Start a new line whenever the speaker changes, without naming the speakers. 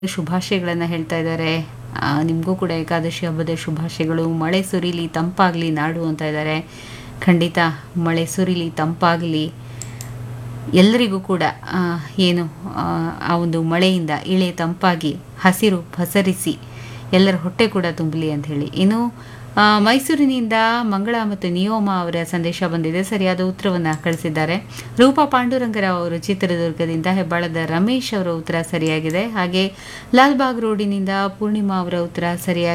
ಶುಭಾಶಯಗಳನ್ನು ಹೇಳ್ತಾ ಇದ್ದಾರೆ ನಿಮಗೂ ಕೂಡ ಏಕಾದಶಿ ಹಬ್ಬದ ಶುಭಾಶಯಗಳು ಮಳೆ ಸುರಿಲಿ ತಂಪಾಗಲಿ ನಾಡು ಅಂತ ಇದ್ದಾರೆ ಖಂಡಿತ ಮಳೆ ಸುರಿಲಿ ತಂಪಾಗಲಿ ಎಲ್ಲರಿಗೂ ಕೂಡ ಆ, ಏನು ಆ, ಆ ಒಂದು ಮಳೆಯಿಂದ ಇಳೆ ತಂಪಾಗಿ ಹಸಿರು ಪಸರಿಸಿ ಎಲ್ಲರ ಹೊಟ್ಟೆ ಕೂಡ ತುಂಬಲಿ ಅಂತ ಹೇಳಿ ಇನ್ನು ಆ, ಮೈಸೂರಿನಿಂದ ಮಂಗಳ ಮತ್ತು ನಿಯೋಮ ಅವರ ಸಂದೇಶ ಬಂದಿದೆ ಸರಿಯಾದ ಉತ್ತರವನ್ನು ಕಳಿಸಿದ್ದಾರೆ ರೂಪಾ ಪಾಂಡುರಂಗರಾವ್ ಅವರು ಚಿತ್ರದುರ್ಗದಿಂದ ಹೆಬ್ಬಾಳದ ರಮೇಶ್ ಅವರ ಉತ್ತರ ಸರಿಯಾಗಿದೆ ಹಾಗೆ ಲಾಲ್ಬಾಗ್ ರೋಡಿನಿಂದ ಪೂರ್ಣಿಮಾ ಅವರ ಉತ್ತರ ಸರಿಯಾಗಿದೆ